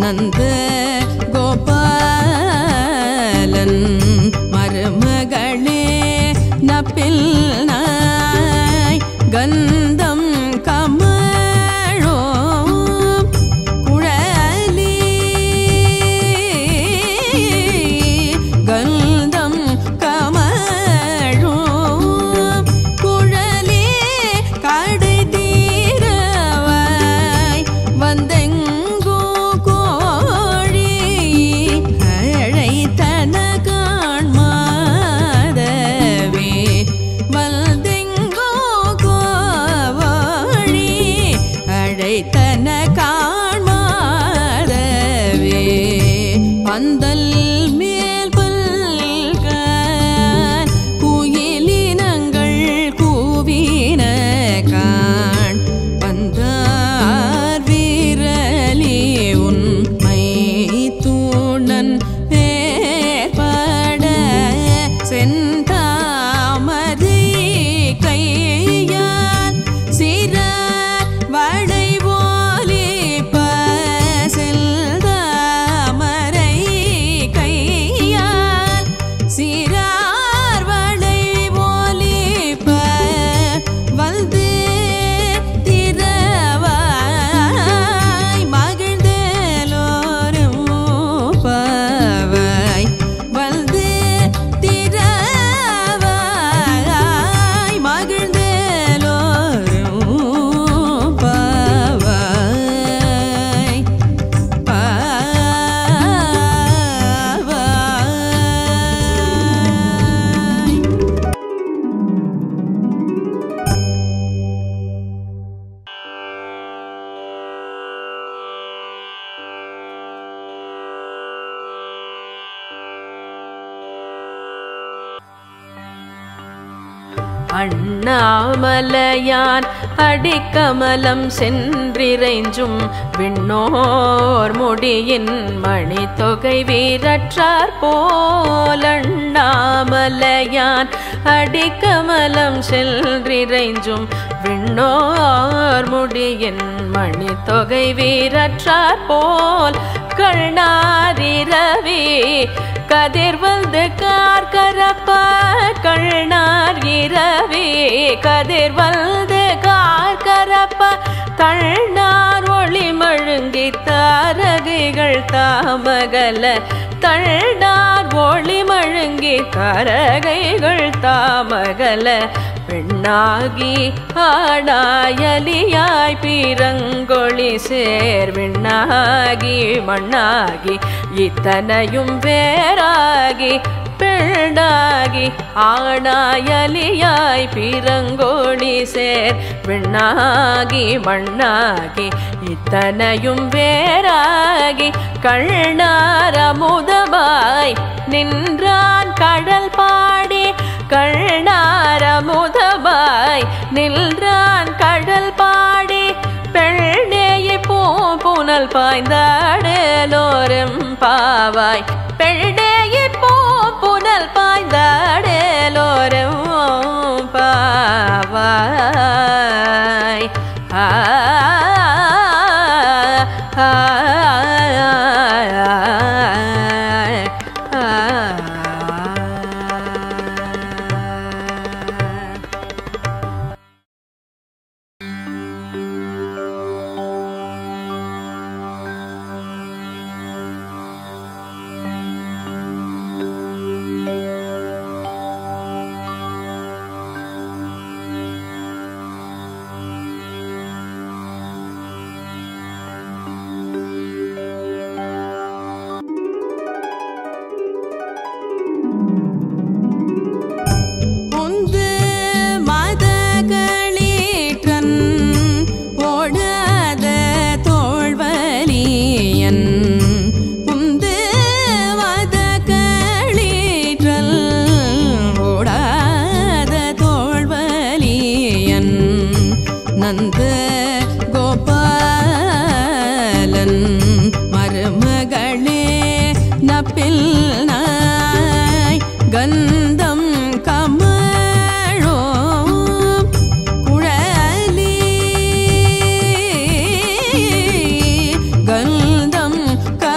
நந்த கோபாலன் மருமகளே நப்பில் நாய் கந்தம் கமழோ குழலி கந்தம் கமழோ குழலி கடை தீரவாய் வந்தெங்கோ கோழி அழைத்தன காண்மாதவே வல்தெங்கோ கோழி அழைத்தன காண்மாதவே பந்தல் மேல் பல்கான் குயிலினங்கள் கூவின காண் வந்தார் வீரலி உண்மை தூணன் பேர்பட செந்தாமரை கையால் சிறார் வடை போலி செல்தாமரை கையால் சிறார் வடை போலி வந்து திரவாய் மகிழ்ந்தலோரும் பாவாய் வந்து திரவாய் மகிழ்ந்தலோரும் பாவாய் பாவாய் அண்ணாமலையான் அடிக்கமலம் சென்றிறைஞ்சும் விண்ணோர் முடியின் மணி தொகை வீரற்றார் போல் அண்ணாமலையான் அடிக்கமலம் சென்றிறைஞ்சும் விண்ணோர் முடியின் மணி தொகை வீரற்றார் போல் கண்ணாரிரவி கதிர்வந்து கார்கரப்ப கண்ணார் இரவி கதிர்வந்து கார்கரப்ப தள்ளார் ஒளி மழுங்கி தாரகைகள் தாமகல தள்ளார் ஒளி மழுங்கி தாரகைகள் தாமகல பெண்ணாகி ஆடாயலியாய் பீரங்கொழி சேர் விண்ணாகி மண்ணாகி இத்தனையும் வேறாகி பெண்ணாகி ஆடாயலியாய் பீரங்கோழி சேர் விண்ணாகி மண்ணாகி இத்தனையும் வேறாகி கண்ணாரமுதமாய் நின்றான் கடல் பாடி கண்ணாரமுதமாய் நின்றான் கடல் பாடி பெண்ணேயை பூ புனல் பாய்ந்தாடலோரம் பாவாய் பெண்ணேயை பூ புனல் பாய்ந்தாடலோரம் பாவாய் ஆ ஆ உந்து மதகளீற்றன் ஓடாத தோல்வலியன் உந்து மதகளீற்றல் ஓடாத தோல்வலியன் நந்த கோபாலன் மருமகளே நப்பில் நாய் கந்தம் கமழோ குழலி கந்தம் க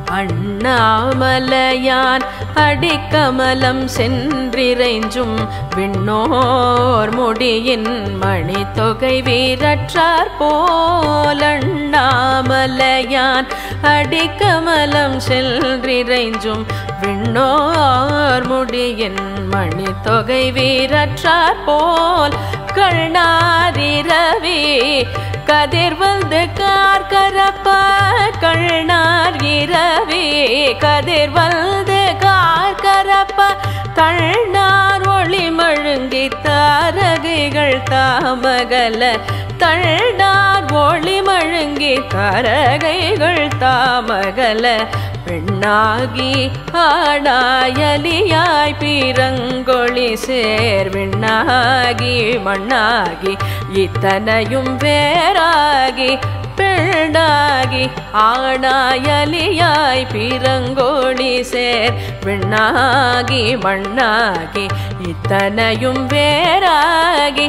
அண்ணாமலையான் அடிக்கமலம் சென்றிறைஞ்சும் விண்ணோர் முடியின் மணி தொகை வீரற்றார் போல் அண்ணாமலையான் அடிக்கமலம் சென்றிறைஞ்சும் விண்ணோர் முடியின் மணி தொகை வீரற்றார் போல் கண்ணாரிரவி கதிர்வந்து கார்கரப்ப கண்ணார் இரவி கதிர்வந்து கார்கரப்ப கண்ணார் ஒளி மழுங்கி தாரகைகள் தாமகல தள்ளார் ஒளி மழுங்கி கரகைகள் தாமகல பெண்ணாகி ஆடாயலியாய் பீரங்கொழி சேர் விண்ணாகி மண்ணாகி இத்தனையும் வேறாகி பெண்ணாகி ஆடாயலியாய் பீரங்கோழி சேர் விண்ணாகி மண்ணாகி இத்தனையும் வேறாகி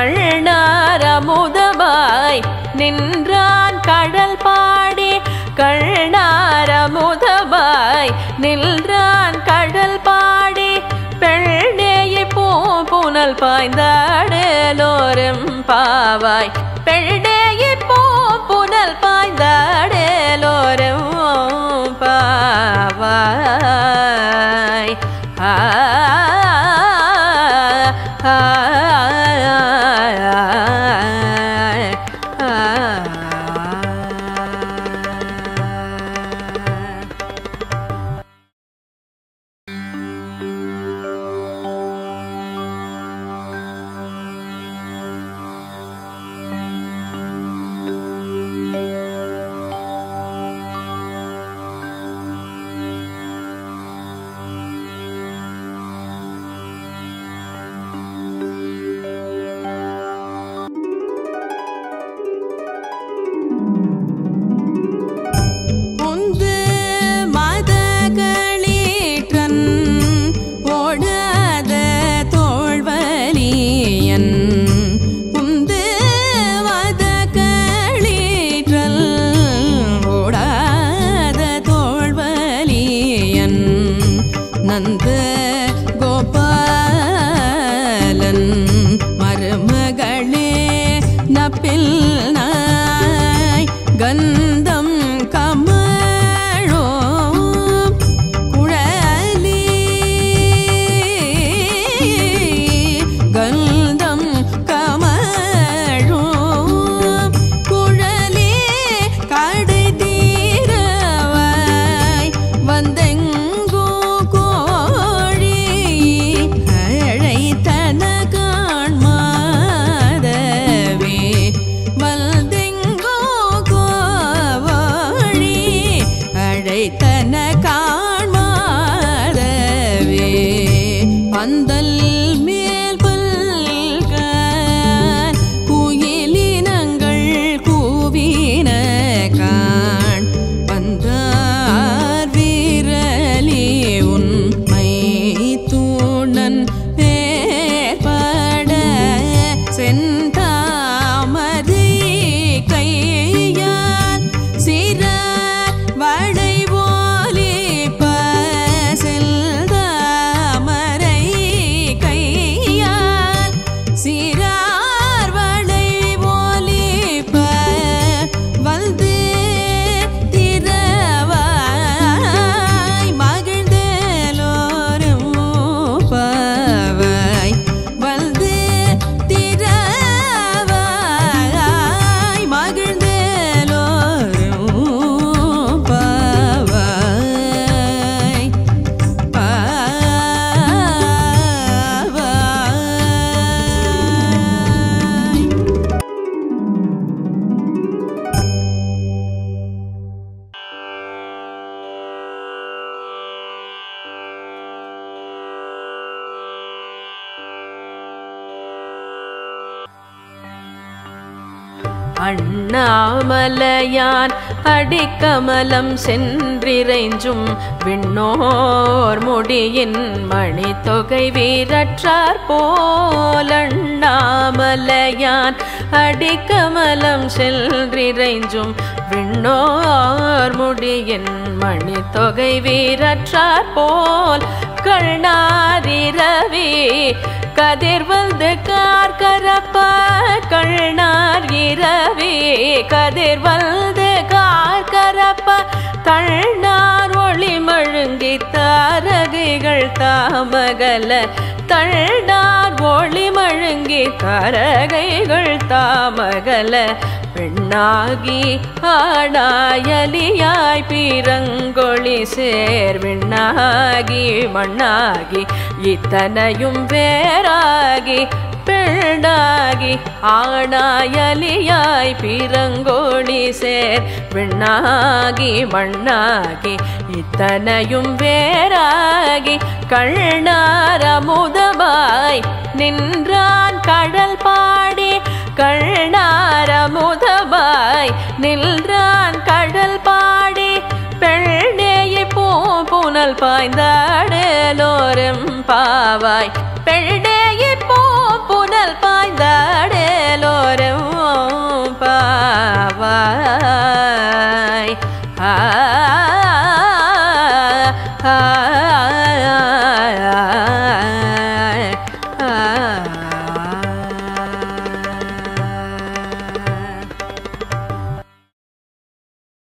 கண்ணாரமுதமாய் நின்றான் கடல் பாடி கண்ணாரமுதமாய் நின்றான் கடல் பாடி பெண்ணேயை பூ புனல் பாய்ந்தாடலோரும் பாவாய் பெண்ணேயை பூ புனல் பாய்ந்தாடலோரும் பாவாய் ஆ ஆ உந்து மதகளீற்றன் ஓடாத தோல்வலியன் உந்து மதகளீற்றல் ஓடாத தோல்வலியன் நந்த கோபாலன் மருமகளே நப்பில் நாய் கந்தம் கமழோ குழலி கந்தம் கமழோ குழலி கடை தீரவாய் வந்தெங்கோ கோழி அழைத்தன காண்மாதவே வல்தெங்கோ கோவழி அழைத்தன காண்மாதவே பந்தல் மேல் பல்கான் குயிலினங்கள் கூவின காண் வந்தார் வீரலி உண்மை தூணன் பேர்பட செந்தாமரை கையால் சிறார் வளை போலி செல்தாமரை கையால் சிறார் வளை போலி வந்து திரவாய் மகிழ்ந்தலோரும் பாவாய் வந்து திரவாய் மகிழ்ந்தலோரும் பாவாய் பாவாய் அண்ணாமலையான் அடிக்கமலம் சென்றிறைஞ்சும் விண்ணோர் முடியின் மணி தொகை வீரற்றார் போல் அண்ணாமலையான் அடிக்கமலம் சென்றிறைஞ்சும் விண்ணோர் முடியின் மணி தொகை வீரற்றார் போல் கண்ணாரிரவி கதிர்வல்து கார்கரப்ப கண்ணார் இரவி கதிர்வல்து கார்கரப்ப தள்ளார் ஒளி மழுங்கி தாரகைகள் தாமகல தள்ளார் ஒளி மழுங்கி தாரகைகள் தாமகல பெண்ணாகி ஆடாயலியாய் பீரங்கொழி சேர் விண்ணாகி மண்ணாகி இத்தனையும் வேறாகி பெண்ணாகி ஆடாயலியாய் பீரங்கோழி சேர் விண்ணாகி மண்ணாகி இத்தனையும் வேறாகி கண்ணாரமுதமாய் நின்றான் கடல் பாடி கண்ணாரமுதமாய் நின்றான் கடல் பாடி பெண்ணேயை பூ புனல் பாய்ந்தாடலோரம் பாவாய் பெண்ணேயை பூ புனல் பாய்ந்தாடலோரம் பாவாய் ஆ